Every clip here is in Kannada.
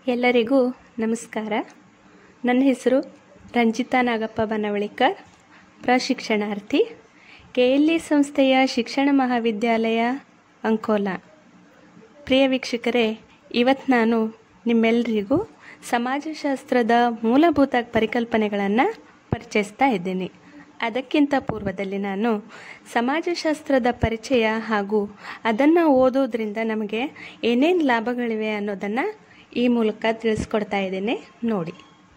ಎಲ್ಲರಿಗೂ ನಮಸ್ಕಾರ ನನ್ನ ಹೆಸರು ರಂಜಿತಾ ನಾಗಪ್ಪ ಬನವಳಿಕರ್ ಪ್ರಶಿಕ್ಷಣಾರ್ಥಿ ಕೆ ಎಲ್ ಇ ಸಂಸ್ಥೆಯ ಶಿಕ್ಷಣ ಮಹಾವಿದ್ಯಾಲಯ ಅಂಕೋಲಾ ಪ್ರಿಯ ವೀಕ್ಷಕರೇ ಇವತ್ತು ನಾನು ನಿಮ್ಮೆಲ್ಲರಿಗೂ ಸಮಾಜಶಾಸ್ತ್ರದ ಮೂಲಭೂತ ಪರಿಕಲ್ಪನೆಗಳನ್ನು ಪರಿಚಯಿಸ್ತಾ ಇದ್ದೀನಿ ಅದಕ್ಕಿಂತ ಪೂರ್ವದಲ್ಲಿ ನಾನು ಸಮಾಜಶಾಸ್ತ್ರದ ಪರಿಚಯ ಹಾಗೂ ಅದನ್ನು ಓದೋದ್ರಿಂದ ನಮಗೆ ಏನೇನು ಲಾಭಗಳಿವೆ ಅನ್ನೋದನ್ನು ಈ ಮೂಲಕ ತಿಳಿಸ್ಕೊಡ್ತಾ ಇದ್ದೀನಿ ನೋಡಿ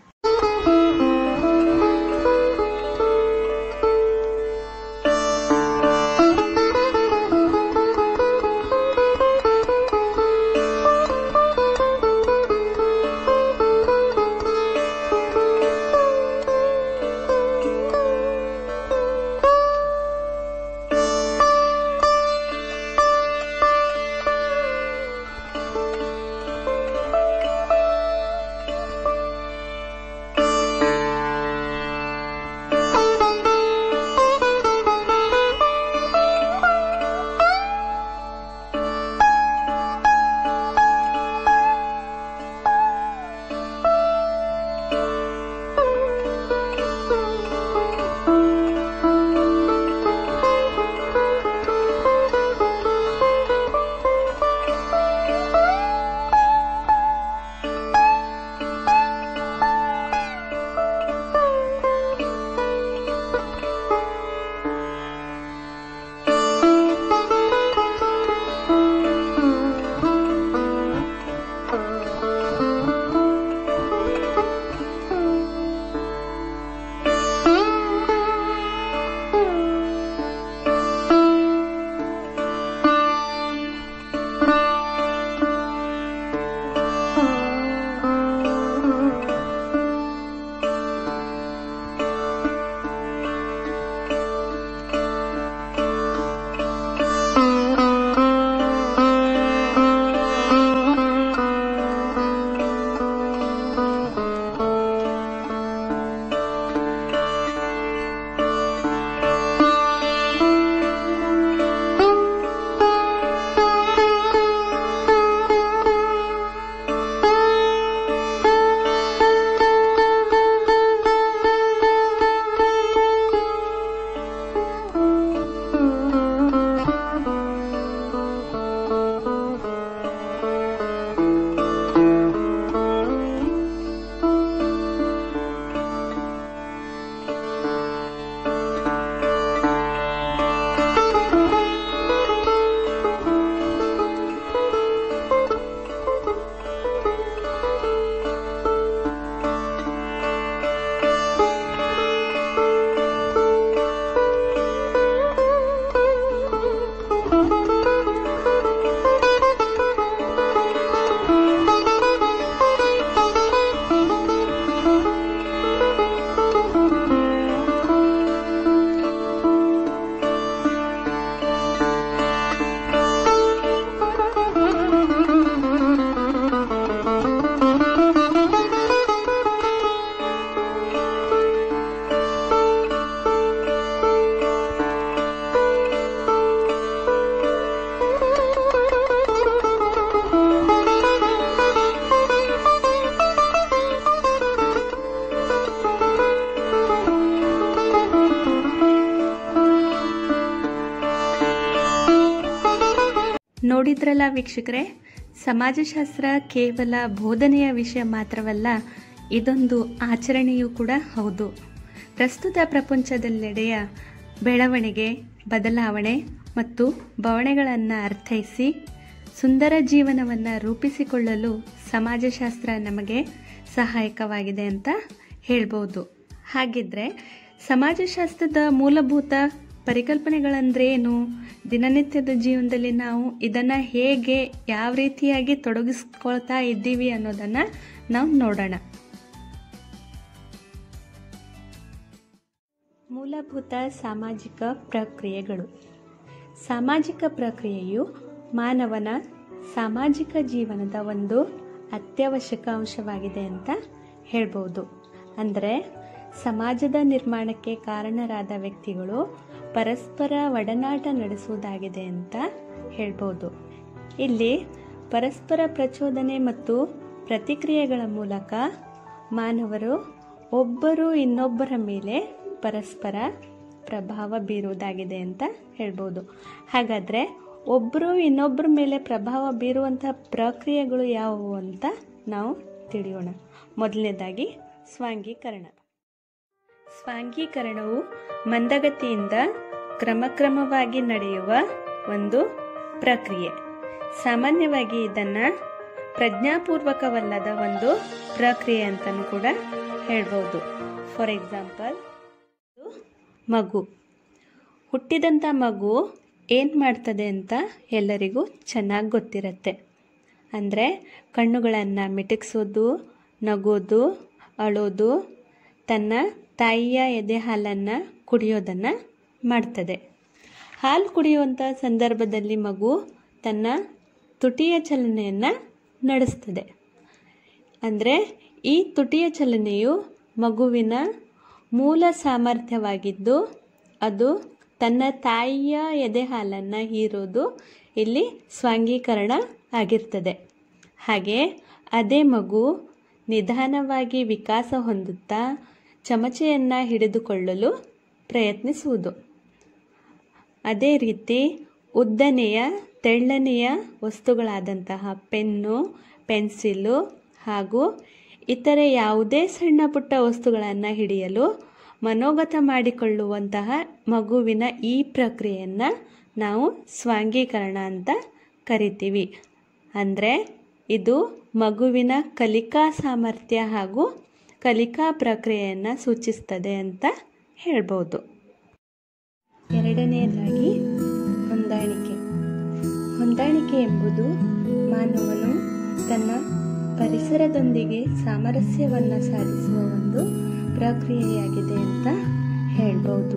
ನೋಡಿದ್ರಲ್ಲ ವೀಕ್ಷಕರೇ ಸಮಾಜಶಾಸ್ತ್ರ ಕೇವಲ ಬೋಧನೆಯ ವಿಷಯ ಮಾತ್ರವಲ್ಲ ಇದೊಂದು ಆಚರಣೆಯೂ ಕೂಡ ಹೌದು ಪ್ರಸ್ತುತ ಪ್ರಪಂಚದೆಲ್ಲೆಡೆಯ ಬೆಳವಣಿಗೆ ಬದಲಾವಣೆ ಮತ್ತು ಬವಣೆಗಳನ್ನು ಅರ್ಥೈಸಿ ಸುಂದರ ಜೀವನವನ್ನು ರೂಪಿಸಿಕೊಳ್ಳಲು ಸಮಾಜಶಾಸ್ತ್ರ ನಮಗೆ ಸಹಾಯಕವಾಗಿದೆ ಅಂತ ಹೇಳ್ಬೋದು ಹಾಗಿದ್ರೆ ಸಮಾಜಶಾಸ್ತ್ರದ ಮೂಲಭೂತ ಪರಿಕಲ್ಪನೆಗಳಂದ್ರೆ ಏನು ದಿನನಿತ್ಯದ ಜೀವನದಲ್ಲಿ ನಾವು ಇದನ್ನು ಹೇಗೆ ಯಾವ ರೀತಿಯಾಗಿ ತೊಡಗಿಸ್ಕೊಳ್ತಾ ಇದ್ದೀವಿ ಅನ್ನೋದನ್ನು ನಾವು ನೋಡೋಣ ಮೂಲಭೂತ ಸಾಮಾಜಿಕ ಪ್ರಕ್ರಿಯೆಗಳು ಸಾಮಾಜಿಕ ಪ್ರಕ್ರಿಯೆಯು ಮಾನವನ ಸಾಮಾಜಿಕ ಜೀವನದ ಒಂದು ಅತ್ಯವಶ್ಯಕ ಅಂಶವಾಗಿದೆ ಅಂತ ಹೇಳ್ಬೋದು ಅಂದರೆ ಸಮಾಜದ ನಿರ್ಮಾಣಕ್ಕೆ ಕಾರಣರಾದ ವ್ಯಕ್ತಿಗಳು ಪರಸ್ಪರ ಒಡನಾಟ ನಡೆಸುವುದಾಗಿದೆ ಅಂತ ಹೇಳ್ಬೋದು ಇಲ್ಲಿ ಪರಸ್ಪರ ಪ್ರಚೋದನೆ ಮತ್ತು ಪ್ರತಿಕ್ರಿಯೆಗಳ ಮೂಲಕ ಮಾನವರು ಒಬ್ಬರು ಇನ್ನೊಬ್ಬರ ಮೇಲೆ ಪರಸ್ಪರ ಪ್ರಭಾವ ಬೀರುವುದಾಗಿದೆ ಅಂತ ಹೇಳ್ಬೋದು ಹಾಗಾದರೆ ಒಬ್ಬರು ಇನ್ನೊಬ್ಬರ ಮೇಲೆ ಪ್ರಭಾವ ಬೀರುವಂತಹ ಪ್ರಕ್ರಿಯೆಗಳು ಯಾವುವು ಅಂತ ನಾವು ತಿಳಿಯೋಣ ಮೊದಲನೇದಾಗಿ ಸ್ವಾಂಗೀಕರಣ ಸ್ವಾಂಗೀಕರಣವು ಮಂದಗತಿಯಿಂದ ಕ್ರಮಕ್ರಮವಾಗಿ ನಡೆಯುವ ಒಂದು ಪ್ರಕ್ರಿಯೆ ಸಾಮಾನ್ಯವಾಗಿ ಇದನ್ನು ಪ್ರಜ್ಞಾಪೂರ್ವಕವಲ್ಲದ ಒಂದು ಪ್ರಕ್ರಿಯೆ ಅಂತಲೂ ಕೂಡ ಹೇಳ್ಬೋದು ಫಾರ್ ಎಕ್ಸಾಂಪಲ್ ಮಗು ಹುಟ್ಟಿದಂಥ ಮಗು ಏನು ಮಾಡ್ತದೆ ಅಂತ ಎಲ್ಲರಿಗೂ ಚೆನ್ನಾಗಿ ಗೊತ್ತಿರುತ್ತೆ ಅಂದರೆ ಕಣ್ಣುಗಳನ್ನು ಮಿಟುಕಿಸೋದು ನಗೋದು ಅಳೋದು ತನ್ನ ತಾಯಿಯ ಎದೆ ಹಾಲನ್ನು ಕುಡಿಯೋದನ್ನು ಮಾಡ್ತದೆ ಹಾಲು ಕುಡಿಯುವಂಥ ಸಂದರ್ಭದಲ್ಲಿ ಮಗು ತನ್ನ ತುಟಿಯ ಚಲನೆಯನ್ನು ನಡೆಸ್ತದೆ ಅಂದರೆ ಈ ತುಟಿಯ ಚಲನೆಯು ಮಗುವಿನ ಮೂಲ ಸಾಮರ್ಥ್ಯವಾಗಿದ್ದು ಅದು ತನ್ನ ತಾಯಿಯ ಎದೆ ಹಾಲನ್ನು ಹೀರೋದು ಇಲ್ಲಿ ಸ್ವಾಂಗೀಕರಣ ಆಗಿರ್ತದೆ ಹಾಗೆ ಅದೇ ಮಗು ನಿಧಾನವಾಗಿ ವಿಕಾಸ ಹೊಂದುತ್ತಾ ಚಮಚೆಯನ್ನು ಹಿಡಿದುಕೊಳ್ಳಲು ಪ್ರಯತ್ನಿಸುವುದು ಅದೇ ರೀತಿ ಉದ್ದನೆಯ ತೆಳ್ಳನೆಯ ವಸ್ತುಗಳಾದಂತಹ ಪೆನ್ನು ಪೆನ್ಸಿಲು ಹಾಗೂ ಇತರೆ ಯಾವುದೇ ಸಣ್ಣ ಪುಟ್ಟ ವಸ್ತುಗಳನ್ನು ಹಿಡಿಯಲು ಮನೋಗತ ಮಾಡಿಕೊಳ್ಳುವಂತಹ ಮಗುವಿನ ಈ ಪ್ರಕ್ರಿಯೆಯನ್ನು ನಾವು ಸ್ವಾಂಗೀಕರಣ ಅಂತ ಕರಿತೀವಿ ಅಂದರೆ ಇದು ಮಗುವಿನ ಕಲಿಕಾ ಸಾಮರ್ಥ್ಯ ಹಾಗೂ ಕಲಿಕಾ ಪ್ರಕ್ರಿಯೆಯನ್ನು ಸೂಚಿಸ್ತದೆ ಅಂತ ಹೇಳ್ಬೋದು ಎರಡನೆಯದಾಗಿ ಹೊಂದಾಣಿಕೆ ಹೊಂದಾಣಿಕೆ ಎಂಬುದು ಮಾನವನು ತನ್ನ ಪರಿಸರದೊಂದಿಗೆ ಸಾಮರಸ್ಯವನ್ನು ಸಾಧಿಸುವ ಒಂದು ಪ್ರಕ್ರಿಯೆಯಾಗಿದೆ ಅಂತ ಹೇಳ್ಬೋದು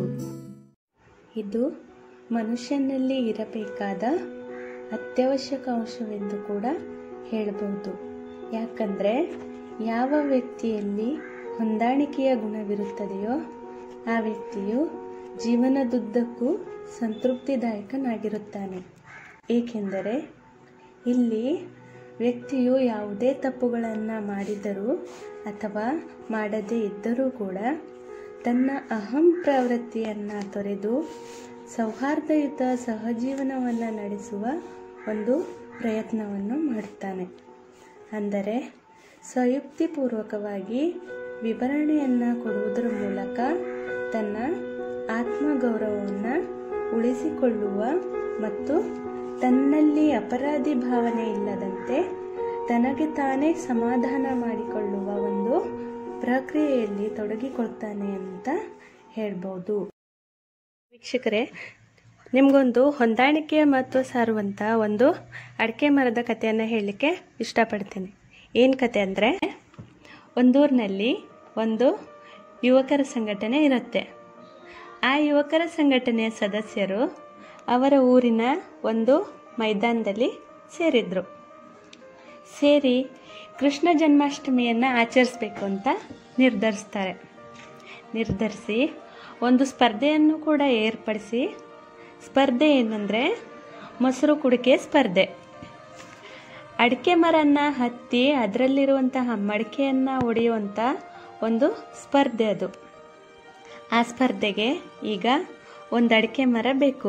ಇದು ಮನುಷ್ಯನಲ್ಲಿ ಇರಬೇಕಾದ ಅತ್ಯವಶ್ಯಕ ಅಂಶವೆಂದು ಕೂಡ ಹೇಳ್ಬೋದು ಯಾಕಂದರೆ ಯಾವ ವ್ಯಕ್ತಿಯಲ್ಲಿ ಹೊಂದಾಣಿಕೆಯ ಗುಣವಿರುತ್ತದೆಯೋ ಆ ವ್ಯಕ್ತಿಯು ಜೀವನದುದ್ದಕ್ಕೂ ಸಂತೃಪ್ತಿದಾಯಕನಾಗಿರುತ್ತಾನೆ ಏಕೆಂದರೆ ಇಲ್ಲಿ ವ್ಯಕ್ತಿಯು ಯಾವುದೇ ತಪ್ಪುಗಳನ್ನು ಮಾಡಿದರೂ ಅಥವಾ ಮಾಡದೇ ಇದ್ದರೂ ಕೂಡ ತನ್ನ ಅಹಂ ಪ್ರವೃತ್ತಿಯನ್ನು ತೊರೆದು ಸೌಹಾರ್ದಯುತ ಸಹಜೀವನವನ್ನು ನಡೆಸುವ ಒಂದು ಪ್ರಯತ್ನವನ್ನು ಮಾಡುತ್ತಾನೆ ಅಂದರೆ ಸಂಯುಕ್ತಿಪೂರ್ವಕವಾಗಿ ವಿವರಣೆಯನ್ನು ಕೊಡುವುದರ ಮೂಲಕ ತನ್ನ ಆತ್ಮಗೌರವವನ್ನು ಉಳಿಸಿಕೊಳ್ಳುವ ಮತ್ತು ತನ್ನಲ್ಲಿ ಅಪರಾಧಿ ಭಾವನೆ ಇಲ್ಲದಂತೆ ತನಗೆ ತಾನೇ ಸಮಾಧಾನ ಮಾಡಿಕೊಳ್ಳುವ ಒಂದು ಪ್ರಕ್ರಿಯೆಯಲ್ಲಿ ತೊಡಗಿಕೊಳ್ತಾನೆ ಅಂತ ಹೇಳ್ಬೋದು ವೀಕ್ಷಕರೇ ನಿಮಗೊಂದು ಹೊಂದಾಣಿಕೆಯ ಮಹತ್ವ ಸಾರುವಂಥ ಒಂದು ಅಡಿಕೆ ಮರದ ಕಥೆಯನ್ನು ಹೇಳಲಿಕ್ಕೆ ಇಷ್ಟಪಡ್ತೀನಿ ಏನು ಕತೆ ಅಂದರೆ ಒಂದೂರಿನಲ್ಲಿ ಒಂದು ಯುವಕರ ಸಂಘಟನೆ ಇರುತ್ತೆ ಆ ಯುವಕರ ಸಂಘಟನೆಯ ಸದಸ್ಯರು ಅವರ ಊರಿನ ಒಂದು ಮೈದಾನದಲ್ಲಿ ಸೇರಿದ್ರು ಸೇರಿ ಕೃಷ್ಣ ಜನ್ಮಾಷ್ಟಮಿಯನ್ನು ಆಚರಿಸ್ಬೇಕು ಅಂತ ನಿರ್ಧರಿಸ್ತಾರೆ ನಿರ್ಧರಿಸಿ ಒಂದು ಸ್ಪರ್ಧೆಯನ್ನು ಕೂಡ ಏರ್ಪಡಿಸಿ ಸ್ಪರ್ಧೆ ಏನಂದರೆ ಮೊಸರು ಕುಡಿಕೆ ಸ್ಪರ್ಧೆ ಅಡಿಕೆ ಮರನ್ನ ಹತ್ತಿ ಅದರಲ್ಲಿರುವಂತಹ ಮಡಿಕೆಯನ್ನು ಒಡೆಯುವಂಥ ಒಂದು ಸ್ಪರ್ಧೆ ಅದು ಆ ಸ್ಪರ್ಧೆಗೆ ಈಗ ಒಂದು ಅಡಿಕೆ ಮರ ಬೇಕು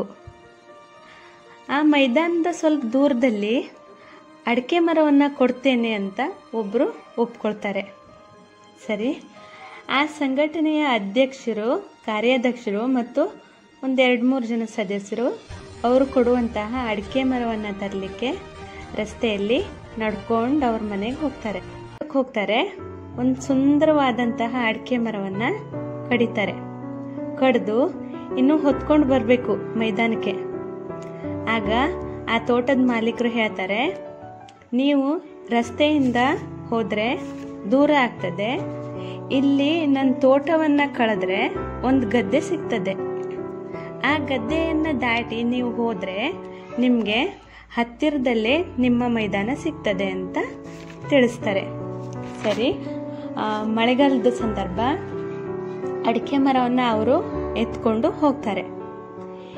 ಆ ಮೈದಾನದ ಸ್ವಲ್ಪ ದೂರದಲ್ಲಿ ಅಡಿಕೆ ಮರವನ್ನು ಕೊಡ್ತೇನೆ ಅಂತ ಒಬ್ಬರು ಒಪ್ಕೊಳ್ತಾರೆ ಸರಿ ಆ ಸಂಘಟನೆಯ ಅಧ್ಯಕ್ಷರು ಕಾರ್ಯಾಧ್ಯಕ್ಷರು ಮತ್ತು ಒಂದು ಎರಡು ಮೂರು ಜನ ಸದಸ್ಯರು ಅವರು ಕೊಡುವಂತಹ ಅಡಿಕೆ ಮರವನ್ನು ತರಲಿಕ್ಕೆ ರಸ್ತೆಯಲ್ಲಿ ನಡ್ಕೊಂಡು ಅವ್ರ ಮನೆಗೆ ಹೋಗ್ತಾರೆ ಹೋಗ್ತಾರೆ ಒಂದು ಸುಂದರವಾದಂತಹ ಅಡಿಕೆ ಮರವನ್ನು ಕಡಿತಾರೆ ಕಡಿದು ಇನ್ನೂ ಹೊತ್ಕೊಂಡು ಬರಬೇಕು ಮೈದಾನಕ್ಕೆ ಆಗ ಆ ತೋಟದ ಮಾಲೀಕರು ಹೇಳ್ತಾರೆ ನೀವು ರಸ್ತೆಯಿಂದ ಹೋದರೆ ದೂರ ಆಗ್ತದೆ ಇಲ್ಲಿ ನನ್ನ ತೋಟವನ್ನು ಕಳೆದ್ರೆ ಒಂದು ಗದ್ದೆ ಸಿಗ್ತದೆ ಆ ಗದ್ದೆಯನ್ನು ದಾಟಿ ನೀವು ಹೋದರೆ ನಿಮಗೆ ಹತ್ತಿರದಲ್ಲೇ ನಿಮ್ಮ ಮೈದಾನ ಸಿಗ್ತದೆ ಅಂತ ತಿಳಿಸ್ತಾರೆ ಸರಿ ಆ, ಮಳೆಗಾಲದ ಸಂದರ್ಭ ಅಡಿಕೆ ಮರವನ್ನು ಅವರು ಎತ್ಕೊಂಡು ಹೋಗ್ತಾರೆ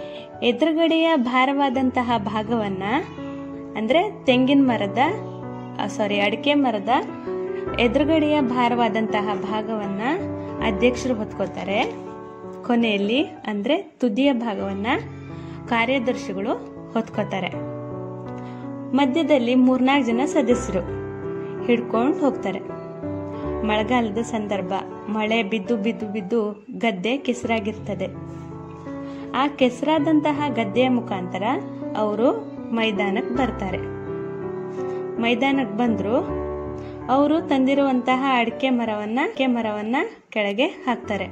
ಎದುರುಗಡೆಯ ಭಾರವಾದಂತಹ ಭಾಗವನ್ನು ಅಂದರೆ ತೆಂಗಿನ ಮರದ ಸಾರಿ ಅಡಿಕೆ ಮರದ ಎದುರುಗಡೆಯ ಭಾರವಾದಂತಹ ಭಾಗವನ್ನ ಅಧ್ಯಕ್ಷರು ಹೊತ್ಕೋತಾರೆ ಕೊನೆಯಲ್ಲಿ ಅಂದ್ರೆ ತುದಿಯ ಭಾಗವನ್ನ ಕಾರ್ಯದರ್ಶಿಗಳು ಹೊತ್ಕೋತಾರೆ ಮಧ್ಯದಲ್ಲಿ ಮೂರ್ನಾಲ್ಕು ಜನ ಸದಸ್ಯರು ಹಿಡ್ಕೊಂಡು ಹೋಗ್ತಾರೆ ಮಳೆಗಾಲದ ಸಂದರ್ಭ ಮಳೆ ಬಿದ್ದು ಬಿದ್ದು ಬಿದ್ದು ಗದ್ದೆ ಕೆಸರಾಗಿರ್ತದೆ ಆ ಕೆಸರಾದಂತಹ ಗದ್ದೆಯ ಮುಖಾಂತರ ಅವರು ಮೈದಾನಕ್ಕೆ ಬರ್ತಾರೆ ಮೈದಾನಕ್ಕೆ ಬಂದ್ರು ಅವರು ತಂದಿರುವಂತಹ ಅಡಿಕೆ ಮರವನ್ನ ಅಡಿಕೆ ಮರವನ್ನ ಕೆಳಗೆ ಹಾಕ್ತಾರೆ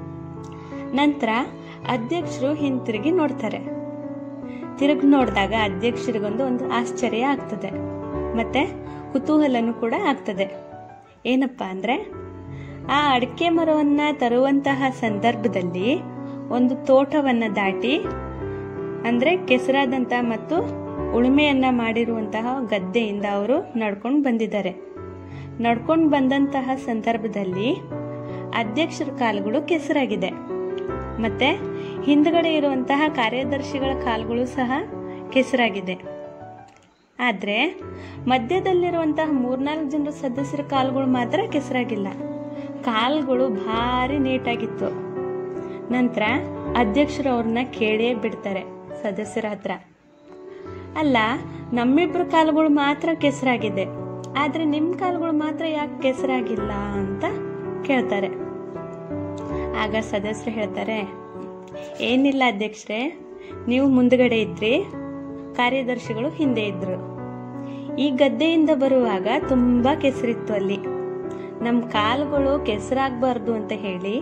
ನಂತರ ಅಧ್ಯಕ್ಷರು ಹಿಂತಿರುಗಿ ನೋಡ್ತಾರೆ ತಿರುಗಿ ನೋಡಿದಾಗ ಅಧ್ಯಕ್ಷರಿಗೊಂದು ಒಂದು ಆಶ್ಚರ್ಯ ಆಗ್ತದೆ ಮತ್ತೆ ಕುತೂಹಲನೂ ಕೂಡ ಆಗ್ತದೆ ಏನಪ್ಪಾ ಅಂದ್ರೆ ಆ ಅಡಿಕೆ ಮರವನ್ನ ತರುವಂತಹ ಸಂದರ್ಭದಲ್ಲಿ ಒಂದು ತೋಟವನ್ನ ದಾಟಿ ಅಂದ್ರೆ ಕೆಸರಾದಂತ ಮತ್ತು ಉಳುಮೆಯನ್ನ ಮಾಡಿರುವಂತಹ ಗದ್ದೆಯಿಂದ ಅವರು ನಡ್ಕೊಂಡು ಬಂದಿದ್ದಾರೆ ನಡ್ಕೊಂಡು ಬಂದಂತಹ ಸಂದರ್ಭದಲ್ಲಿ ಅಧ್ಯಕ್ಷರ ಕಾಲುಗಳು ಕೆಸರಾಗಿದೆ ಮತ್ತೆ ಹಿಂದ್ಗಡೆ ಇರುವಂತಹ ಕಾರ್ಯದರ್ಶಿಗಳ ಕಾಲುಗಳು ಸಹ ಕೆಸರಾಗಿದೆ ಆದ್ರೆ ಮಧ್ಯದಲ್ಲಿರುವಂತಹ ಮೂರ್ನಾಲ್ಕು ಜನರ ಸದಸ್ಯರ ಕಾಲುಗಳು ಮಾತ್ರ ಕೆಸರಾಗಿಲ್ಲ ಕಾಲ್ಗಳು ಭಾರಿ ನೀಟಾಗಿತ್ತು ನಂತರ ಅಧ್ಯಕ್ಷರು ಅವ್ರನ್ನ ಕೇಳಿಯೇ ಬಿಡ್ತಾರೆ ಸದಸ್ಯರ ಹತ್ರ ಅಲ್ಲ ನಮ್ಮಿಬ್ರ ಕಾಲುಗಳು ಮಾತ್ರ ಕೆಸರಾಗಿದೆ ಆದ್ರೆ ನಿಮ್ ಕಾಲುಗಳು ಮಾತ್ರ ಯಾಕೆ ಕೆಸರಾಗಿಲ್ಲ ಅಂತ ಕೇಳ್ತಾರೆ ಆಗ ಸದಸ್ಯರು ಹೇಳ್ತಾರೆ ಏನಿಲ್ಲ ಅಧ್ಯಕ್ಷರೇ ನೀವು ಮುಂದ್ಗಡೆ ಇದ್ರಿ ಕಾರ್ಯದರ್ಶಿಗಳು ಹಿಂದೆ ಇದ್ರು ಈ ಗದ್ದೆಯಿಂದ ಬರುವಾಗ ತುಂಬಾ ಕೆಸರಿತ್ತು ಅಲ್ಲಿ ನಮ್ ಕಾಲುಗಳು ಕೆಸರಾಗಬಾರ್ದು ಅಂತ ಹೇಳಿ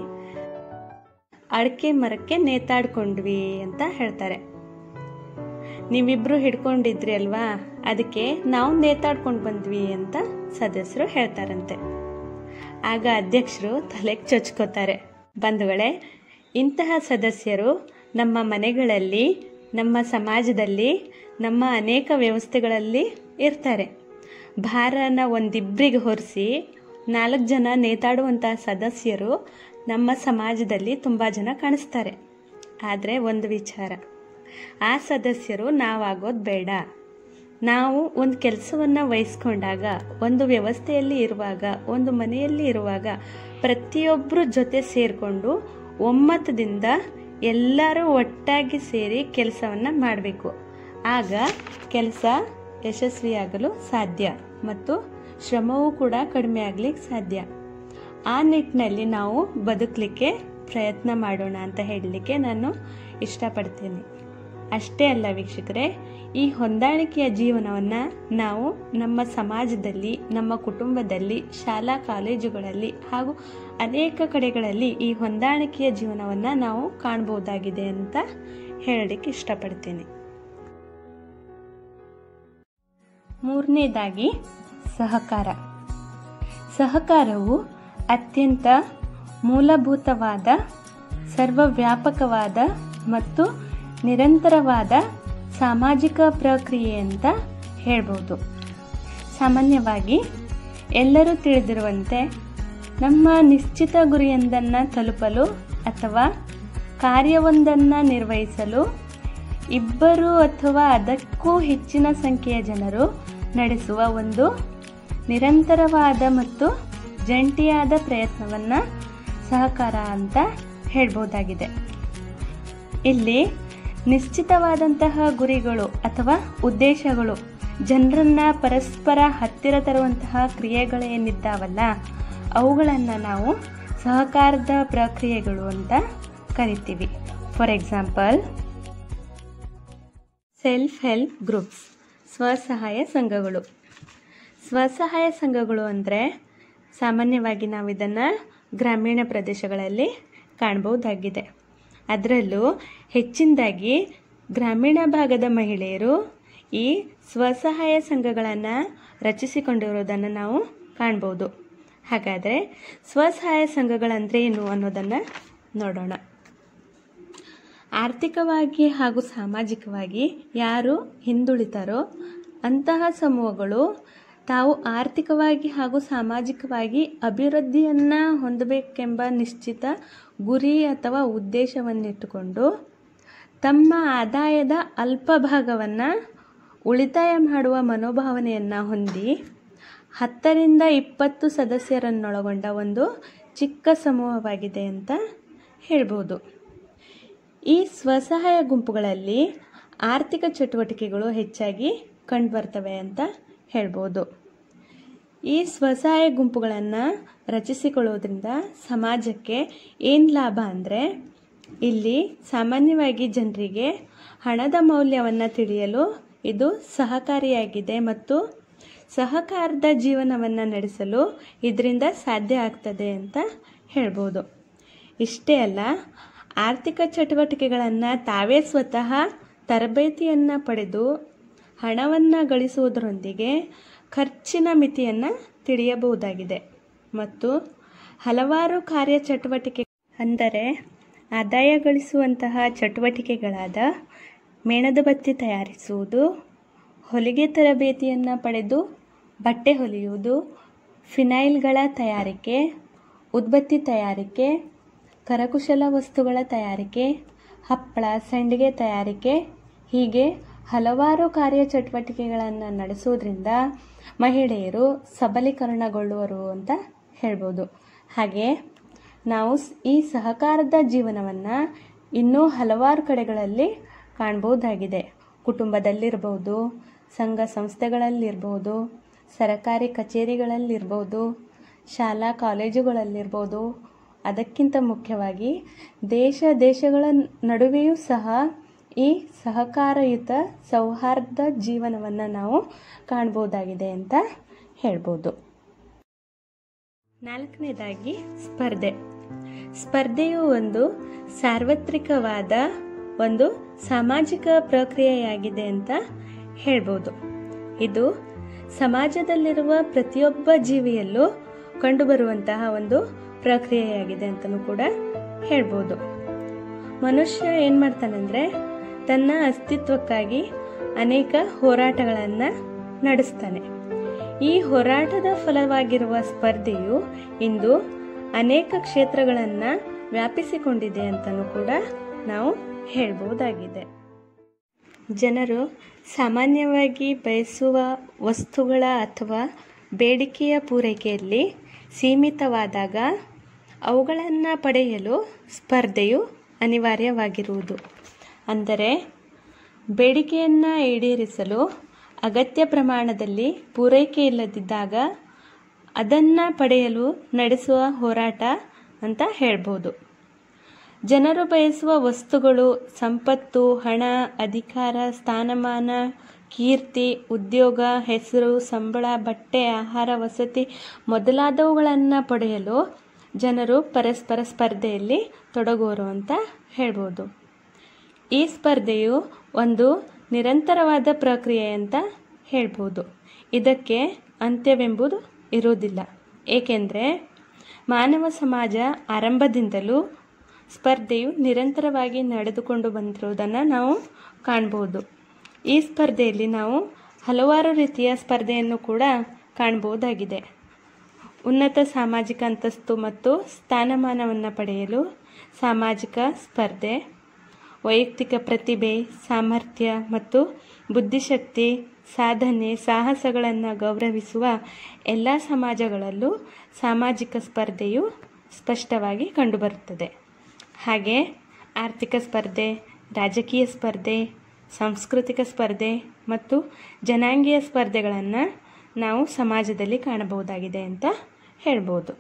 ಅಡಕೆ ಮರಕ್ಕೆ ನೇತಾಡ್ಕೊಂಡ್ವಿ ಅಂತ ಹೇಳ್ತಾರೆ ನೀವಿಬ್ರು ಹಿಡ್ಕೊಂಡಿದ್ರಿ ಅಲ್ವಾ ಅದಕ್ಕೆ ನಾವು ನೇತಾಡ್ಕೊಂಡು ಬಂದ್ವಿ ಅಂತ ಸದಸ್ಯರು ಹೇಳ್ತಾರಂತೆ ಆಗ ಅಧ್ಯಕ್ಷರು ತಲೆಗೆ ಚೊಚ್ಕೋತಾರೆ ಬಂಧುಗಳೇ ಇಂತಹ ಸದಸ್ಯರು ನಮ್ಮ ಮನೆಗಳಲ್ಲಿ ನಮ್ಮ ಸಮಾಜದಲ್ಲಿ ನಮ್ಮ ಅನೇಕ ವ್ಯವಸ್ಥೆಗಳಲ್ಲಿ ಇರ್ತಾರೆ ಭಾರನ ಒಂದಿಬ್ಬರಿಗೆ ಹೊರಿಸಿ ನಾಲ್ಕು ಜನ ನೇತಾಡುವಂತಹ ಸದಸ್ಯರು ನಮ್ಮ ಸಮಾಜದಲ್ಲಿ ತುಂಬ ಜನ ಕಾಣಿಸ್ತಾರೆ ಆದರೆ ಒಂದು ವಿಚಾರ ಆ ಸದಸ್ಯರು ನಾವಾಗೋದು ಬೇಡ ನಾವು ಒಂದು ಕೆಲಸವನ್ನು ವಹಿಸ್ಕೊಂಡಾಗ ಒಂದು ವ್ಯವಸ್ಥೆಯಲ್ಲಿ ಇರುವಾಗ ಒಂದು ಮನೆಯಲ್ಲಿ ಇರುವಾಗ ಪ್ರತಿಯೊಬ್ಬರ ಜೊತೆ ಸೇರಿಕೊಂಡು ಒಮ್ಮತದಿಂದ ಎಲ್ಲರೂ ಒಟ್ಟಾಗಿ ಸೇರಿ ಕೆಲಸವನ್ನು ಮಾಡಬೇಕು ಆಗ ಕೆಲಸ ಯಶಸ್ವಿಯಾಗಲು ಸಾಧ್ಯ ಮತ್ತು ಶ್ರಮವೂ ಕೂಡ ಕಡಿಮೆ ಆಗ್ಲಿಕ್ಕೆ ಸಾಧ್ಯ ಆ ನಿಟ್ಟಿನಲ್ಲಿ ನಾವು ಬದುಕಲಿಕ್ಕೆ ಪ್ರಯತ್ನ ಮಾಡೋಣ ಅಂತ ಹೇಳಲಿಕ್ಕೆ ನಾನು ಇಷ್ಟಪಡ್ತೀನಿ ಅಷ್ಟೇ ಅಲ್ಲ ವೀಕ್ಷಕರೇ ಈ ಹೊಂದಾಣಿಕೆಯ ಜೀವನವನ್ನು ನಾವು ನಮ್ಮ ಸಮಾಜದಲ್ಲಿ ನಮ್ಮ ಕುಟುಂಬದಲ್ಲಿ ಶಾಲಾ ಕಾಲೇಜುಗಳಲ್ಲಿ ಹಾಗೂ ಅನೇಕ ಕಡೆಗಳಲ್ಲಿ ಈ ಹೊಂದಾಣಿಕೆಯ ಜೀವನವನ್ನು ನಾವು ಕಾಣಬಹುದಾಗಿದೆ ಅಂತ ಹೇಳಲಿಕ್ಕೆ ಇಷ್ಟಪಡ್ತೀನಿ ಮೂರನೇದಾಗಿ ಸಹಕಾರ ಸಹಕಾರವು ಅತ್ಯಂತ ಮೂಲಭೂತವಾದ ಸರ್ವವ್ಯಾಪಕವಾದ ಮತ್ತು ನಿರಂತರವಾದ ಸಾಮಾಜಿಕ ಪ್ರಕ್ರಿಯೆ ಅಂತ ಹೇಳ್ಬೋದು ಸಾಮಾನ್ಯವಾಗಿ ಎಲ್ಲರೂ ತಿಳಿದಿರುವಂತೆ ನಮ್ಮ ನಿಶ್ಚಿತ ಗುರಿಯೊಂದನ್ನು ತಲುಪಲು ಅಥವಾ ಕಾರ್ಯವೊಂದನ್ನು ನಿರ್ವಹಿಸಲು ಇಬ್ಬರು ಅಥವಾ ಅದಕ್ಕೂ ಹೆಚ್ಚಿನ ಸಂಖ್ಯೆಯ ಜನರು ನಡೆಸುವ ಒಂದು ನಿರಂತರವಾದ ಮತ್ತು ಜಂಟಿಯಾದ ಪ್ರಯತ್ನವನ್ನು ಸಹಕಾರ ಅಂತ ಹೇಳ್ಬೋದಾಗಿದೆ ಇಲ್ಲಿ ನಿಶ್ಚಿತವಾದಂತಹ ಗುರಿಗಳು ಅಥವಾ ಉದ್ದೇಶಗಳು ಜನರನ್ನ ಪರಸ್ಪರ ಹತ್ತಿರ ತರುವಂತಹ ಕ್ರಿಯೆಗಳೇನಿದ್ದಾವಲ್ಲ ಅವುಗಳನ್ನು ನಾವು ಸಹಕಾರದ ಪ್ರಕ್ರಿಯೆಗಳು ಅಂತ ಕರಿತೀವಿ for example self help groups ಸ್ವಸಹಾಯ ಸಂಘಗಳು ಸ್ವಸಹಾಯ ಸಂಘಗಳು ಅಂದರೆ ಸಾಮಾನ್ಯವಾಗಿ ನಾವು ಇದನ್ನು ಗ್ರಾಮೀಣ ಪ್ರದೇಶಗಳಲ್ಲಿ ಕಾಣಬಹುದಾಗಿದೆ ಅದರಲ್ಲೂ ಹೆಚ್ಚಿನದಾಗಿ ಗ್ರಾಮೀಣ ಭಾಗದ ಮಹಿಳೆಯರು ಈ ಸ್ವಸಹಾಯ ಸಂಘಗಳನ್ನು ರಚಿಸಿಕೊಂಡಿರೋದನ್ನು ನಾವು ಕಾಣ್ಬೋದು ಹಾಗಾದರೆ ಸ್ವಸಹಾಯ ಸಂಘಗಳಂದ್ರೆ ಏನು ಅನ್ನೋದನ್ನು ನೋಡೋಣ ಆರ್ಥಿಕವಾಗಿ ಹಾಗೂ ಸಾಮಾಜಿಕವಾಗಿ ಯಾರು ಹಿಂದುಳಿತಾರೋ ಅಂತಹ ಸಮೂಹಗಳು ತಾವು ಆರ್ಥಿಕವಾಗಿ ಹಾಗೂ ಸಾಮಾಜಿಕವಾಗಿ ಅಭಿವೃದ್ಧಿಯನ್ನು ಹೊಂದಬೇಕೆಂಬ ನಿಶ್ಚಿತ ಗುರಿ ಅಥವಾ ಉದ್ದೇಶವನ್ನಿಟ್ಟುಕೊಂಡು ತಮ್ಮ ಆದಾಯದ ಅಲ್ಪ ಭಾಗವನ್ನು ಉಳಿತಾಯ ಮಾಡುವ ಮನೋಭಾವನೆಯನ್ನು ಹೊಂದಿ ಹತ್ತರಿಂದ ಇಪ್ಪತ್ತು ಸದಸ್ಯರನ್ನೊಳಗೊಂಡ ಒಂದು ಚಿಕ್ಕ ಸಮೂಹವಾಗಿದೆ ಅಂತ ಹೇಳ್ಬೋದು ಈ ಸ್ವಸಹಾಯ ಗುಂಪುಗಳಲ್ಲಿ ಆರ್ಥಿಕ ಚಟುವಟಿಕೆಗಳು ಹೆಚ್ಚಾಗಿ ಕಂಡುಬರ್ತವೆ ಅಂತ ಹೇಳ್ಬೋದು ಈ ಸ್ವಸಹಾಯ ಗುಂಪುಗಳನ್ನು ರಚಿಸಿಕೊಳ್ಳೋದ್ರಿಂದ ಸಮಾಜಕ್ಕೆ ಏನು ಲಾಭ ಅಂದರೆ ಇಲ್ಲಿ ಸಾಮಾನ್ಯವಾಗಿ ಜನರಿಗೆ ಹಣದ ಮೌಲ್ಯವನ್ನು ತಿಳಿಯಲು ಇದು ಸಹಕಾರಿಯಾಗಿದೆ ಮತ್ತು ಸಹಕಾರದ ಜೀವನವನ್ನು ನಡೆಸಲು ಇದರಿಂದ ಸಾಧ್ಯ ಆಗ್ತದೆ ಅಂತ ಹೇಳ್ಬೋದು ಇಷ್ಟೇ ಅಲ್ಲ ಆರ್ಥಿಕ ಚಟುವಟಿಕೆಗಳನ್ನು ತಾವೇ ಸ್ವತಃ ತರಬೇತಿಯನ್ನು ಪಡೆದು ಹಣವನ್ನು ಗಳಿಸುವುದರೊಂದಿಗೆ ಖರ್ಚಿನ ಮಿತಿಯನ್ನು ತಿಳಿಯಬಹುದಾಗಿದೆ ಮತ್ತು ಹಲವಾರು ಕಾರ್ಯಚಟುವಟಿಕೆ ಅಂದರೆ ಆದಾಯ ಗಳಿಸುವಂತಹ ಚಟುವಟಿಕೆಗಳಾದ ಮೇಣದ ಬತ್ತಿ ತಯಾರಿಸುವುದು ಹೊಲಿಗೆ ತರಬೇತಿಯನ್ನು ಪಡೆದು ಬಟ್ಟೆ ಹೊಲಿಯುವುದು ಫಿನೈಲ್ಗಳ ತಯಾರಿಕೆ ಉದ್ಬತ್ತಿ ತಯಾರಿಕೆ ಕರಕುಶಲ ವಸ್ತುಗಳ ತಯಾರಿಕೆ ಹಪ್ಪಳ ಸಂಡಿಗೆ ತಯಾರಿಕೆ ಹೀಗೆ ಹಲವಾರು ಕಾರ್ಯಚಟುವಟಿಕೆಗಳನ್ನು ನಡೆಸುವುದರಿಂದ ಮಹಿಳೆಯರು ಸಬಲೀಕರಣಗೊಳ್ಳುವರು ಅಂತ ಹೇಳ್ಬೋದು ಹಾಗೆ ನಾವು ಈ ಸಹಕಾರದ ಜೀವನವನ್ನು ಇನ್ನೂ ಹಲವಾರು ಕಡೆಗಳಲ್ಲಿ ಕಾಣ್ಬೋದಾಗಿದೆ ಕುಟುಂಬದಲ್ಲಿರ್ಬೋದು ಸಂಘ ಸಂಸ್ಥೆಗಳಲ್ಲಿರ್ಬೋದು ಸರಕಾರಿ ಕಚೇರಿಗಳಲ್ಲಿರ್ಬೋದು ಶಾಲಾ ಕಾಲೇಜುಗಳಲ್ಲಿರ್ಬೋದು ಅದಕ್ಕಿಂತ ಮುಖ್ಯವಾಗಿ ದೇಶ ದೇಶಗಳ ನಡುವೆಯೂ ಸಹ ಈ ಸಹಕಾರಯುತ ಸೌಹಾರ್ದ ಜೀವನವನ್ನು ನಾವು ಕಾಣ್ಬೋದಾಗಿದೆ ಅಂತ ಹೇಳ್ಬೋದು ನಾಲ್ಕನೇದಾಗಿ ಸ್ಪರ್ಧೆ ಸ್ಪರ್ಧೆಯು ಒಂದು ಸಾರ್ವತ್ರಿಕವಾದ ಒಂದು ಸಾಮಾಜಿಕ ಪ್ರಕ್ರಿಯೆಯಾಗಿದೆ ಅಂತ ಹೇಳ್ಬೋದು ಇದು ಸಮಾಜದಲ್ಲಿರುವ ಪ್ರತಿಯೊಬ್ಬ ಜೀವಿಯಲ್ಲೂ ಕಂಡುಬರುವಂತಹ ಒಂದು ಪ್ರಕ್ರಿಯೆಯಾಗಿದೆ ಅಂತಲೂ ಕೂಡ ಹೇಳ್ಬೋದು ಮನುಷ್ಯ ಏನು ಮಾಡ್ತಾನಂದರೆ ತನ್ನ ಅಸ್ತಿತ್ವಕ್ಕಾಗಿ ಅನೇಕ ಹೋರಾಟಗಳನ್ನು ನಡೆಸ್ತಾನೆ ಈ ಹೋರಾಟದ ಫಲವಾಗಿರುವ ಸ್ಪರ್ಧೆಯು ಇಂದು ಅನೇಕ ಕ್ಷೇತ್ರಗಳನ್ನು ವ್ಯಾಪಿಸಿಕೊಂಡಿದೆ ಅಂತಲೂ ಕೂಡ ನಾವು ಹೇಳ್ಬೋದಾಗಿದೆ ಜನರು ಸಾಮಾನ್ಯವಾಗಿ ಬಯಸುವ ವಸ್ತುಗಳ ಅಥವಾ ಬೇಡಿಕೆಯ ಪೂರೈಕೆಯಲ್ಲಿ ಸೀಮಿತವಾದಾಗ ಅವುಗಳನ್ನು ಪಡೆಯಲು ಸ್ಪರ್ಧೆಯು ಅನಿವಾರ್ಯವಾಗಿರುವುದು ಅಂದರೆ ಬೇಡಿಕೆಯನ್ನು ಈಡೇರಿಸಲು ಅಗತ್ಯ ಪ್ರಮಾಣದಲ್ಲಿ ಪೂರೈಕೆ ಇಲ್ಲದಿದ್ದಾಗ ಅದನ್ನು ಪಡೆಯಲು ನಡೆಸುವ ಹೋರಾಟ ಅಂತ ಹೇಳ್ಬೋದು ಜನರು ಬಯಸುವ ವಸ್ತುಗಳು ಸಂಪತ್ತು ಹಣ ಅಧಿಕಾರ ಸ್ಥಾನಮಾನ ಕೀರ್ತಿ ಉದ್ಯೋಗ ಹೆಸರು ಸಂಬಳ ಬಟ್ಟೆ ಆಹಾರ ವಸತಿ ಮೊದಲಾದವುಗಳನ್ನು ಪಡೆಯಲು ಜನರು ಪರಸ್ಪರ ಸ್ಪರ್ಧೆಯಲ್ಲಿ ತೊಡಗೋರು ಅಂತ ಹೇಳ್ಬೋದು ಈ ಸ್ಪರ್ಧೆಯು ಒಂದು ನಿರಂತರವಾದ ಪ್ರಕ್ರಿಯೆ ಅಂತ ಹೇಳ್ಬೋದು ಇದಕ್ಕೆ ಅಂತ್ಯವೆಂಬುದು ಇರುವುದಿಲ್ಲ ಏಕೆಂದರೆ ಮಾನವ ಸಮಾಜ ಆರಂಭದಿಂದಲೂ ಸ್ಪರ್ಧೆಯು ನಿರಂತರವಾಗಿ ನಡೆದುಕೊಂಡು ಬಂದಿರುವುದನ್ನು ನಾವು ಕಾಣ್ಬೋದು ಈ ಸ್ಪರ್ಧೆಯಲ್ಲಿ ನಾವು ಹಲವಾರು ರೀತಿಯ ಸ್ಪರ್ಧೆಯನ್ನು ಕೂಡ ಕಾಣ್ಬೋದಾಗಿದೆ ಉನ್ನತ ಸಾಮಾಜಿಕ ಅಂತಸ್ತು ಮತ್ತು ಸ್ಥಾನಮಾನವನ್ನು ಪಡೆಯಲು ಸಾಮಾಜಿಕ ಸ್ಪರ್ಧೆ ವೈಯಕ್ತಿಕ ಪ್ರತಿಭೆ ಸಾಮರ್ಥ್ಯ ಮತ್ತು ಬುದ್ಧಿಶಕ್ತಿ ಸಾಧನೆ ಸಾಹಸಗಳನ್ನು ಗೌರವಿಸುವ ಎಲ್ಲ ಸಮಾಜಗಳಲ್ಲೂ ಸಾಮಾಜಿಕ ಸ್ಪರ್ಧೆಯು ಸ್ಪಷ್ಟವಾಗಿ ಕಂಡುಬರುತ್ತದೆ ಹಾಗೆ ಆರ್ಥಿಕ ಸ್ಪರ್ಧೆ ರಾಜಕೀಯ ಸ್ಪರ್ಧೆ ಸಾಂಸ್ಕೃತಿಕ ಸ್ಪರ್ಧೆ ಮತ್ತು ಜನಾಂಗೀಯ ಸ್ಪರ್ಧೆಗಳನ್ನು ನಾವು ಸಮಾಜದಲ್ಲಿ ಕಾಣಬಹುದಾಗಿದೆ ಅಂತ ಹೇಳ್ಬೋದು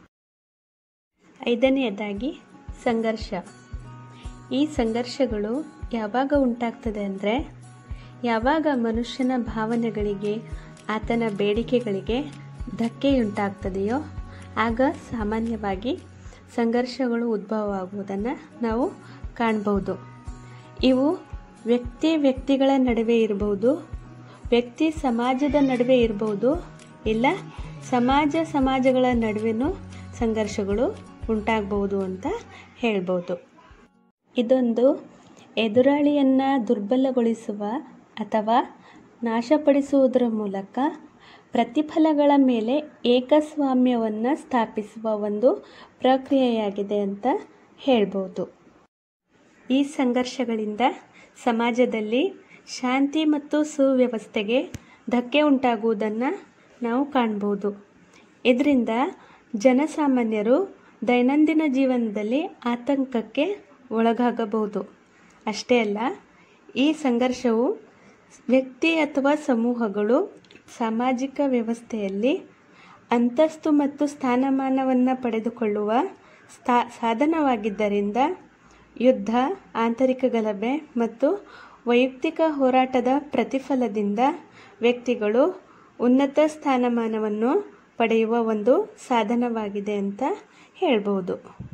ಐದನೆಯದಾಗಿ ಸಂಘರ್ಷ ಈ ಸಂಘರ್ಷಗಳು ಯಾವಾಗ ಉಂಟಾಗ್ತದೆ ಅಂದರೆ ಯಾವಾಗ ಮನುಷ್ಯನ ಭಾವನೆಗಳಿಗೆ ಆತನ ಬೇಡಿಕೆಗಳಿಗೆ ಧಕ್ಕೆಯುಂಟಾಗ್ತದೆಯೋ ಆಗ ಸಾಮಾನ್ಯವಾಗಿ ಸಂಘರ್ಷಗಳು ಉದ್ಭವ ಆಗುವುದನ್ನು ನಾವು ಕಾಣ್ಬೋದು ಇವು ವ್ಯಕ್ತಿ ವ್ಯಕ್ತಿಗಳ ನಡುವೆ ಇರಬಹುದು ವ್ಯಕ್ತಿ ಸಮಾಜದ ನಡುವೆ ಇರಬಹುದು ಇಲ್ಲ ಸಮಾಜ ಸಮಾಜಗಳ ನಡುವೆನೂ ಸಂಘರ್ಷಗಳು ಉಂಟಾಗಬಹುದು ಅಂತ ಹೇಳ್ಬೋದು ಇದೊಂದು ಎದುರಾಳಿಯನ್ನು ದುರ್ಬಲಗೊಳಿಸುವ ಅಥವಾ ನಾಶಪಡಿಸುವುದರ ಮೂಲಕ ಪ್ರತಿಫಲಗಳ ಮೇಲೆ ಏಕಸ್ವಾಮ್ಯವನ್ನು ಸ್ಥಾಪಿಸುವ ಒಂದು ಪ್ರಕ್ರಿಯೆಯಾಗಿದೆ ಅಂತ ಹೇಳ್ಬೋದು ಈ ಸಂಘರ್ಷಗಳಿಂದ ಸಮಾಜದಲ್ಲಿ ಶಾಂತಿ ಮತ್ತು ಸುವ್ಯವಸ್ಥೆಗೆ ಧಕ್ಕೆ ಉಂಟಾಗುವುದನ್ನು ನಾವು ಕಾಣ್ಬೋದು ಇದರಿಂದ ಜನಸಾಮಾನ್ಯರು ದೈನಂದಿನ ಜೀವನದಲ್ಲಿ ಆತಂಕಕ್ಕೆ ಒಳಗಾಗಬಹುದು ಅಷ್ಟೇ ಅಲ್ಲ ಈ ಸಂಘರ್ಷವು ವ್ಯಕ್ತಿ ಅಥವಾ ಸಮೂಹಗಳು ಸಾಮಾಜಿಕ ವ್ಯವಸ್ಥೆಯಲ್ಲಿ ಅಂತಸ್ತು ಮತ್ತು ಸ್ಥಾನಮಾನವನ್ನು ಪಡೆದುಕೊಳ್ಳುವ ಸ್ಥಾ ಸಾಧನವಾಗಿದ್ದರಿಂದ ಯುದ್ಧ ಆಂತರಿಕ ಗಲಭೆ ಮತ್ತು ವೈಯಕ್ತಿಕ ಹೋರಾಟದ ಪ್ರತಿಫಲದಿಂದ ವ್ಯಕ್ತಿಗಳು ಉನ್ನತ ಸ್ಥಾನಮಾನವನ್ನು ಪಡೆಯುವ ಒಂದು ಸಾಧನವಾಗಿದೆ ಅಂತ ಹೇಳ್ಬೋದು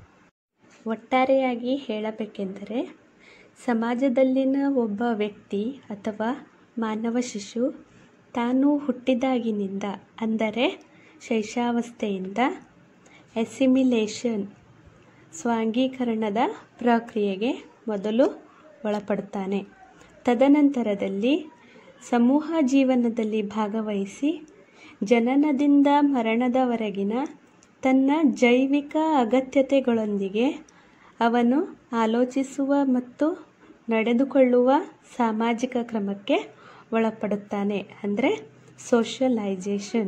ಒಟ್ಟಾರೆಯಾಗಿ ಹೇಳಬೇಕೆಂದರೆ ಸಮಾಜದಲ್ಲಿನ ಒಬ್ಬ ವ್ಯಕ್ತಿ ಅಥವಾ ಮಾನವ ಶಿಶು ತಾನು ಹುಟ್ಟಿದಾಗಿನಿಂದ ಅಂದರೆ ಶೈಶಾವಸ್ಥೆಯಿಂದ ಎಸಿಮಿಲೇಷನ್ ಸ್ವಾಂಗೀಕರಣದ ಪ್ರಕ್ರಿಯೆಗೆ ಮೊದಲು ಒಳಪಡುತ್ತಾನೆ ತದನಂತರದಲ್ಲಿ ಸಮೂಹ ಜೀವನದಲ್ಲಿ ಭಾಗವಹಿಸಿ ಜನನದಿಂದ ಮರಣದವರೆಗಿನ ತನ್ನ ಜೈವಿಕ ಅಗತ್ಯತೆಗಳೊಂದಿಗೆ ಅವನು ಆಲೋಚಿಸುವ ಮತ್ತು ನಡೆದುಕೊಳ್ಳುವ ಸಾಮಾಜಿಕ ಕ್ರಮಕ್ಕೆ ಒಳಪಡುತ್ತಾನೆ ಅಂದರೆ ಸೋಷಲೈಜೇಷನ್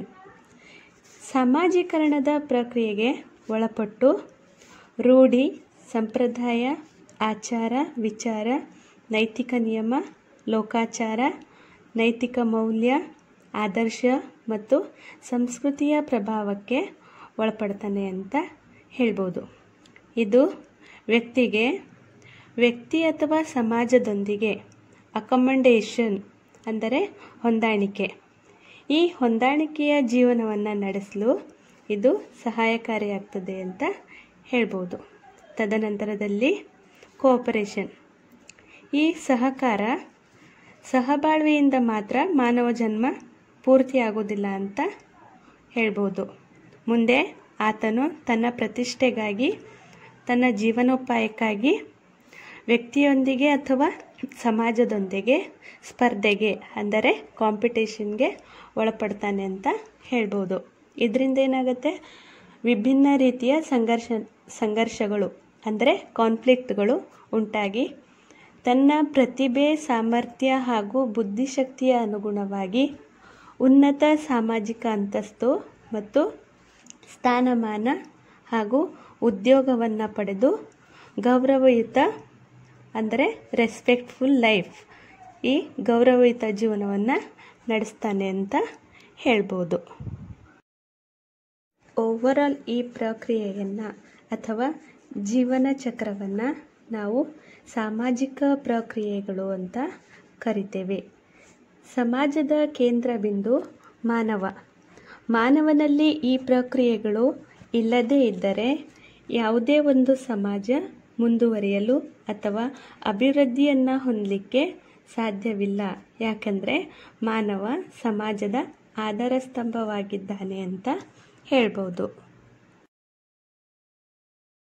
ಸಾಮಾಜೀಕರಣದ ಪ್ರಕ್ರಿಯೆಗೆ ಒಳಪಟ್ಟು ರೂಢಿ ಸಂಪ್ರದಾಯ ಆಚಾರ ವಿಚಾರ ನೈತಿಕ ನಿಯಮ ಲೋಕಾಚಾರ ನೈತಿಕ ಮೌಲ್ಯ ಆದರ್ಶ ಮತ್ತು ಸಂಸ್ಕೃತಿಯ ಪ್ರಭಾವಕ್ಕೆ ಒಳಪಡ್ತಾನೆ ಅಂತ ಹೇಳ್ಬೋದು ಇದು ವ್ಯಕ್ತಿಗೆ ವ್ಯಕ್ತಿ ಅಥವಾ ಸಮಾಜದೊಂದಿಗೆ ಅಕಮಂಡೇಷನ್ ಅಂದರೆ ಹೊಂದಾಣಿಕೆ ಈ ಹೊಂದಾಣಿಕೆಯ ಜೀವನವನ್ನು ನಡೆಸಲು ಇದು ಸಹಾಯಕಾರಿಯಾಗ್ತದೆ ಅಂತ ಹೇಳ್ಬೋದು ತದನಂತರದಲ್ಲಿ ಕೋಆಪರೇಷನ್ ಈ ಸಹಕಾರ ಸಹಬಾಳ್ವೆಯಿಂದ ಮಾತ್ರ ಮಾನವ ಜನ್ಮ ಪೂರ್ತಿಯಾಗೋದಿಲ್ಲ ಅಂತ ಹೇಳ್ಬೋದು ಮುಂದೆ ಆತನು ತನ್ನ ಪ್ರತಿಷ್ಠೆಗಾಗಿ ತನ್ನ ಜೀವನೋಪಾಯಕ್ಕಾಗಿ ವ್ಯಕ್ತಿಯೊಂದಿಗೆ ಅಥವಾ ಸಮಾಜದೊಂದಿಗೆ ಸ್ಪರ್ಧೆಗೆ ಅಂದರೆ ಕಾಂಪಿಟೇಷನ್ಗೆ ಒಳಪಡ್ತಾನೆ ಅಂತ ಹೇಳ್ಬೋದು ಇದರಿಂದ ಏನಾಗುತ್ತೆ ವಿಭಿನ್ನ ರೀತಿಯ ಸಂಘರ್ಷ ಸಂಘರ್ಷಗಳು ಅಂದರೆ ಕಾನ್ಫ್ಲಿಕ್ಟ್ಗಳು ಉಂಟಾಗಿ ತನ್ನ ಪ್ರತಿಭೆ ಸಾಮರ್ಥ್ಯ ಹಾಗೂ ಬುದ್ಧಿಶಕ್ತಿಯ ಅನುಗುಣವಾಗಿ ಉನ್ನತ ಸಾಮಾಜಿಕ ಅಂತಸ್ತು ಮತ್ತು ಸ್ಥಾನಮಾನ ಹಾಗೂ ಉದ್ಯೋಗವನ್ನು ಪಡೆದು ಗೌರವಯುತ ಅಂದರೆ ರೆಸ್ಪೆಕ್ಟ್ಫುಲ್ ಲೈಫ್ ಈ ಗೌರವಯುತ ಜೀವನವನ್ನು ನಡೆಸ್ತಾನೆ ಅಂತ ಹೇಳ್ಬೋದು ಓವರಾಲ್ ಈ ಪ್ರಕ್ರಿಯೆಯನ್ನು ಅಥವಾ ಜೀವನ ಚಕ್ರವನ್ನು ನಾವು ಸಾಮಾಜಿಕ ಪ್ರಕ್ರಿಯೆಗಳು ಅಂತ ಕರಿತೇವೆ ಸಮಾಜದ ಕೇಂದ್ರ ಬಿಂದು ಮಾನವ ಮಾನವನಲ್ಲಿ ಈ ಪ್ರಕ್ರಿಯೆಗಳು ಇಲ್ಲದೇ ಇದ್ದರೆ ಯಾವುದೇ ಒಂದು ಸಮಾಜ ಮುಂದುವರಿಯಲು ಅಥವಾ ಅಭಿವೃದ್ಧಿಯನ್ನು ಹೊಂದಲಿಕ್ಕೆ ಸಾಧ್ಯವಿಲ್ಲ ಯಾಕಂದರೆ ಮಾನವ ಸಮಾಜದ ಆಧಾರ ಸ್ತಂಭವಾಗಿದ್ದಾನೆ ಅಂತ ಹೇಳ್ಬೋದು